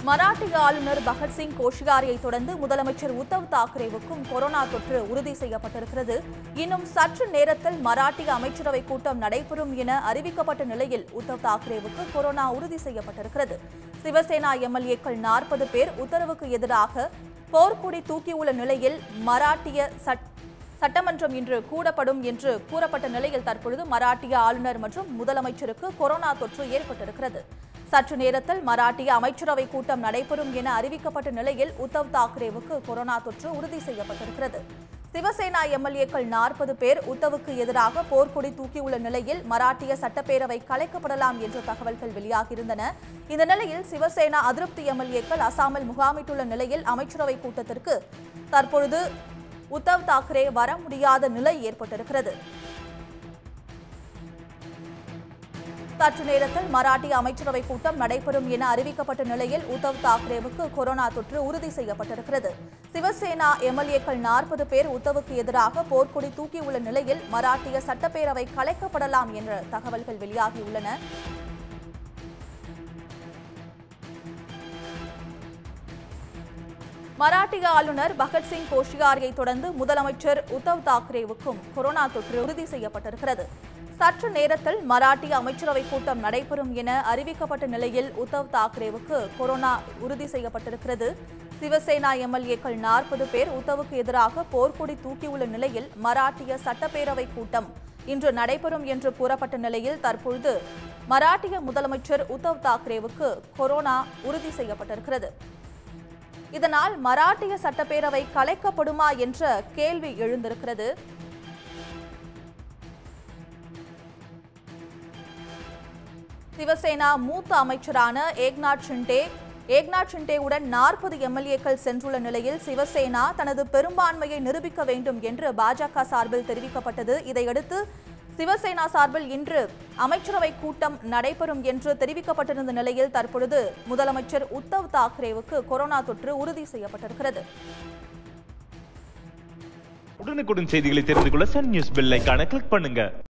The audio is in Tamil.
மராட்டிய ஆளுநர் பகத்சிங் கோஷியாரியை தொடர்ந்து முதலமைச்சர் உத்தவ் தாக்கரேவுக்கும் கொரோனா தொற்று உறுதி செய்யப்பட்டிருக்கிறது இன்னும் சற்று நேரத்தில் மராட்டிய அமைச்சரவை கூட்டம் நடைபெறும் என அறிவிக்கப்பட்ட நிலையில் உத்தவ் தாக்கரேவுக்கு கொரோனா உறுதி செய்யப்பட்டிருக்கிறது சிவசேனா எம்எல்ஏக்கள் நாற்பது பேர் உத்தரவுக்கு எதிராக போர்க்குடி தூக்கியுள்ள நிலையில் மராட்டிய சட் சட்டமன்றம் இன்று கூடப்படும் என்று கூறப்பட்ட நிலையில் தற்பொழுது மராட்டிய ஆளுநர் மற்றும் முதலமைச்சருக்கு கொரோனா தொற்று ஏற்பட்டிருக்கிறது சற்று நேரத்தில் மராட்டிய அமைச்சரவை கூட்டம் நடைபெறும் என அறிவிக்கப்பட்ட நிலையில் உத்தவ் தாக்கரேவுக்கு கொரோனா தொற்று உறுதி செய்யப்பட்டிருக்கிறது சிவசேனா எம்எல்ஏக்கள் நாற்பது பேர் உத்தவுக்கு எதிராக போர்க்கொடி தூக்கியுள்ள நிலையில் மராட்டிய சட்டப்பேரவை கலைக்கப்படலாம் என்ற தகவல்கள் வெளியாகியிருந்தன இந்த நிலையில் சிவசேனா அதிருப்தி எம்எல்ஏக்கள் அசாமில் முகாமிட்டுள்ள நிலையில் அமைச்சரவை கூட்டத்திற்கு தற்பொழுது உத்தவ் தாக்கரே வர முடியாத நிலை ஏற்பட்டிருக்கிறது சற்று நேரத்தில் மராட்டிய அமைச்சரவை கூட்டம் நடைபெறும் என அறிவிக்கப்பட்ட நிலையில் உத்தவ் தாக்கரேவுக்கு கொரோனா தொற்று உறுதி செய்யப்பட்டிருக்கிறது சிவசேனா எம்எல்ஏக்கள் நாற்பது பேர் உத்தவுக்கு எதிராக போர்க்கொடி தூக்கியுள்ள நிலையில் மராட்டிய சட்டப்பேரவை கலைக்கப்படலாம் என்ற தகவல்கள் வெளியாகியுள்ளன மராட்டிய ஆளுநர் பகத்சிங் கோஷியாரியை தொடர்ந்து முதலமைச்சர் உத்தவ் தாக்கரேவுக்கும் கொரோனா தொற்று உறுதி செய்யப்பட்டிருக்கிறது சற்று நேரத்தில் மராட்டிய அமைச்சரவை கூட்டம் நடைபெறும் என அறிவிக்கப்பட்ட நிலையில் உத்தவ் தாக்கரேவுக்கு கொரோனா உறுதி செய்யப்பட்டிருக்கிறது சிவசேனா எம்எல்ஏக்கள் நாற்பது பேர் உத்தவுக்கு எதிராக போர்க்கொடி தூக்கியுள்ள நிலையில் மராட்டிய சட்டப்பேரவை கூட்டம் இன்று நடைபெறும் என்று கூறப்பட்ட நிலையில் தற்பொழுது மராட்டிய முதலமைச்சர் உத்தவ் தாக்கரேவுக்கு கொரோனா உறுதி செய்யப்பட்டிருக்கிறது இதனால் மராட்டிய சட்டப்பேரவை கலைக்கப்படுமா என்ற கேள்வி எழுந்திருக்கிறது சிவசேனா மூத்த அமைச்சரான ஏக்நாத் ஷிண்டே ஏக்நாத் ஷிண்டேவுடன் நாற்பது எம்எல்ஏக்கள் சென்றுள்ள நிலையில் சிவசேனா தனது பெரும்பான்மையை நிரூபிக்க வேண்டும் என்று பாஜக சார்பில் தெரிவிக்கப்பட்டது இதையடுத்து சிவசேனா சார்பில் இன்று அமைச்சரவை கூட்டம் நடைபெறும் என்று தெரிவிக்கப்பட்டிருந்த நிலையில் தற்பொழுது முதலமைச்சர் உத்தவ் தாக்கரேவுக்கு கொரோனா தொற்று உறுதி செய்யப்பட்டிருக்கிறது உடனுக்குடன் செய்திகளை தெரிந்து கொள்ள சன் நியூஸ் பெல் ஐகானை கிளிக் பண்ணுங்க